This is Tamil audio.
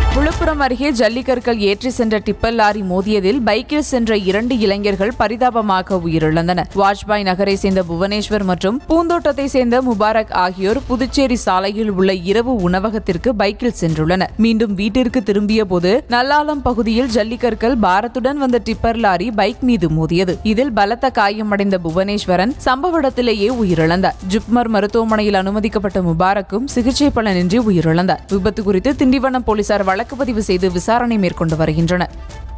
விழுப்புரம் அருகே ஜல்லிக்கற்கள் ஏற்றி சென்ற டிப்பர் லாரி மோதியதில் பைக்கில் சென்ற இரண்டு இளைஞர்கள் பரிதாபமாக உயிரிழந்தனர் வாஜ்பாய் நகரை சேர்ந்த புவனேஸ்வர் மற்றும் பூந்தோட்டத்தை சேர்ந்த முபாரக் ஆகியோர் புதுச்சேரி சாலையில் உள்ள இரவு உணவகத்திற்கு பைக்கில் சென்றுள்ளனர் மீண்டும் வீட்டிற்கு திரும்பிய போது நல்லாலம் பகுதியில் ஜல்லிக்கற்கள் பாரத்துடன் வந்த டிப்பர் லாரி பைக் மீது மோதியது இதில் பலத்த காயமடைந்த புவனேஸ்வரன் சம்பவ இடத்திலேயே உயிரிழந்தார் ஜிப்மர் மருத்துவமனையில் அனுமதிக்கப்பட்ட முபாரக்கும் சிகிச்சை பலனின்றி உயிரிழந்தார் விபத்து குறித்து திண்டிவனம் போலீசார் வழக்கு பதிவு செய்து விசாரணை மேற்கொண்டு வருகின்றனர்